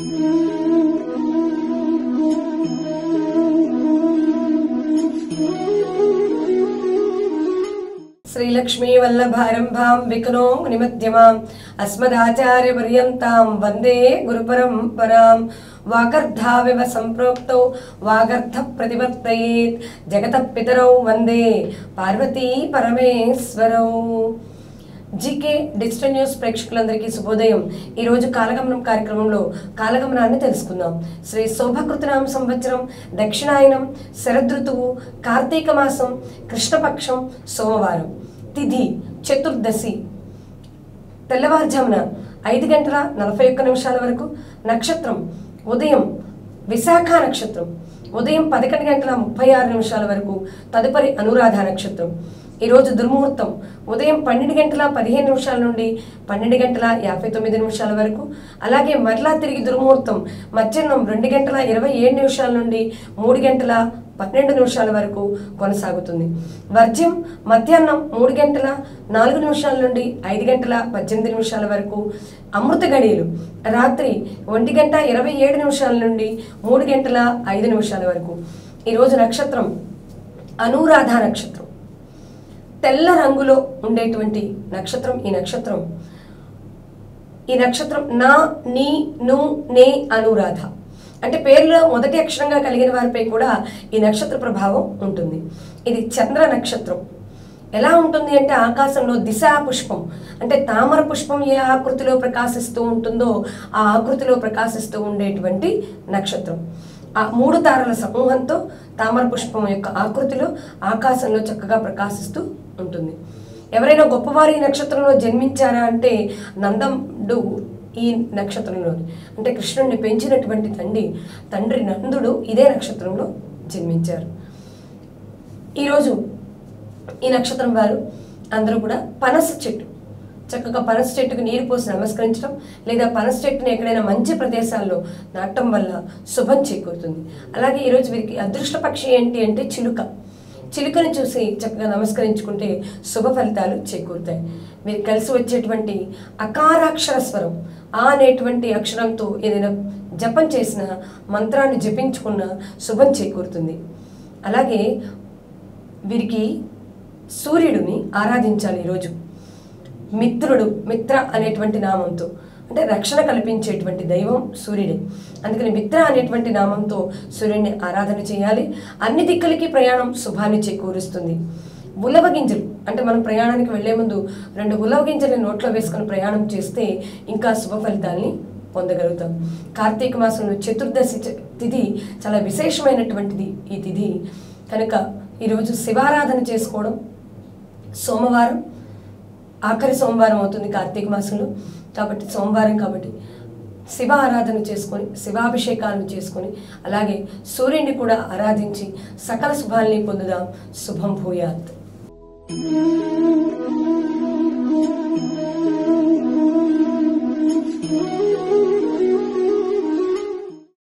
శ్రీలక్ష్మీ వల్లభారంభాం వికనో నిమధ్యమాం అస్మదాచార్య పర్యంతాం వందే గురుపరంపరాం వాగర్ధావివ సంప్రోక్తౌ వాగర్ధ ప్రతివర్తయేత్ జగత పితరౌ వందే పార్వతీ పరమేశ్వరౌ జీకే డిజిటల్ న్యూస్ ప్రేక్షకులందరికీ శుభోదయం ఈ రోజు కాలగమనం కార్యక్రమంలో కాలగమనాన్ని తెలుసుకుందాం శ్రీ శోభకృతనామ సంవత్సరం దక్షిణాయనం శరదృతువు కార్తీక మాసం కృష్ణపక్షం సోమవారం తిథి చతుర్దశి తెల్లవారుజామున ఐదు గంటల నలభై ఒక్క నిమిషాల వరకు నక్షత్రం ఉదయం విశాఖ నక్షత్రం ఉదయం పదకొండు గంటల ముప్పై ఆరు నిమిషాల వరకు తదుపరి అనురాధ నక్షత్రం ఈరోజు దుర్ముహూర్తం ఉదయం పన్నెండు గంటల పదిహేను నిమిషాల నుండి పన్నెండు గంటల యాభై తొమ్మిది నిమిషాల వరకు అలాగే మరలా తిరిగి దుర్ముహూర్తం మధ్యాహ్నం రెండు గంటల ఇరవై ఏడు నిమిషాల నుండి మూడు గంటల పన్నెండు నిమిషాల వరకు కొనసాగుతుంది వర్జ్యం మధ్యాహ్నం మూడు గంటల నాలుగు నిమిషాల నుండి ఐదు గంటల పద్దెనిమిది నిమిషాల వరకు అమృత గడియలు రాత్రి ఒంటి గంట ఇరవై ఏడు నిమిషాల నుండి మూడు గంటల ఐదు నిమిషాల వరకు ఈరోజు నక్షత్రం అనురాధ నక్షత్రం తెల్ల రంగులో ఉండేటువంటి నక్షత్రం ఈ నక్షత్రం ఈ నక్షత్రం నా నీ ను నే అనురాధ అంటే పేరులో మొదటి అక్షరంగా కలిగిన వారిపై కూడా ఈ నక్షత్ర ప్రభావం ఉంటుంది ఇది చంద్ర నక్షత్రం ఎలా ఉంటుంది అంటే ఆకాశంలో దిశా పుష్పం అంటే తామర పుష్పం ఏ ఆకృతిలో ప్రకాశిస్తూ ఉంటుందో ఆ ఆకృతిలో ప్రకాశిస్తూ ఉండేటువంటి నక్షత్రం ఆ మూడు తారల సమూహంతో తామర పుష్పం యొక్క ఆకృతిలో ఆకాశంలో చక్కగా ప్రకాశిస్తూ ఉంటుంది ఎవరైనా గొప్పవారు ఈ నక్షత్రంలో జన్మించారా అంటే నందముడు ఈ నక్షత్రంలో అంటే కృష్ణుడిని పెంచినటువంటి తండ్రి తండ్రి నందుడు ఇదే నక్షత్రంలో జన్మించారు ఈరోజు ఈ నక్షత్రం వారు అందరూ కూడా పనస చెట్టు చక్కగా పనస చెట్టుకు నీరు పోసి నమస్కరించడం లేదా పనస చెట్టుని ఎక్కడైనా మంచి ప్రదేశాల్లో నాటడం వల్ల శుభం చేకూరుతుంది అలాగే ఈరోజు వీరికి అదృష్ట పక్షి ఏంటి అంటే చిలుక చిలుకని చూసి చక్కగా నమస్కరించుకుంటే శుభ ఫలితాలు చేకూరుతాయి మీరు కలిసి వచ్చేటువంటి అకారాక్షర స్వరం ఆ అనేటువంటి అక్షరంతో ఏదైనా జపం చేసిన మంత్రాన్ని జపించుకున్న శుభం చేకూరుతుంది అలాగే వీరికి సూర్యుడిని ఆరాధించాలి ఈరోజు మిత్రుడు మిత్ర అనేటువంటి నామంతో అంటే రక్షణ కల్పించేటువంటి దైవం సూర్యుడే అందుకని మిత్ర అనేటువంటి నామంతో సూర్యుడిని ఆరాధన చేయాలి అన్ని దిక్కులకి ప్రయాణం శుభాన్ని చేకూరుస్తుంది ఉలవ గింజలు అంటే మనం ప్రయాణానికి వెళ్లే ముందు రెండు ఉలవ గింజలు నోట్లో వేసుకొని ప్రయాణం చేస్తే ఇంకా శుభ ఫలితాల్ని పొందగలుగుతాం కార్తీక మాసంలో చతుర్దశి చ- తిథి చాలా విశేషమైనటువంటిది ఈ తిథి కనుక ఈరోజు శివారాధన చేసుకోవడం సోమవారం ఆఖరి సోమవారం అవుతుంది కార్తీక మాసంలో కాబట్టి సోమవారం కాబట్టి శివ ఆరాధన చేసుకొని శివాభిషేకాలను చేసుకొని అలాగే సూర్యుడిని కూడా ఆరాధించి సకల శుభాల్ని పొందుదాం శుభం భూయాత్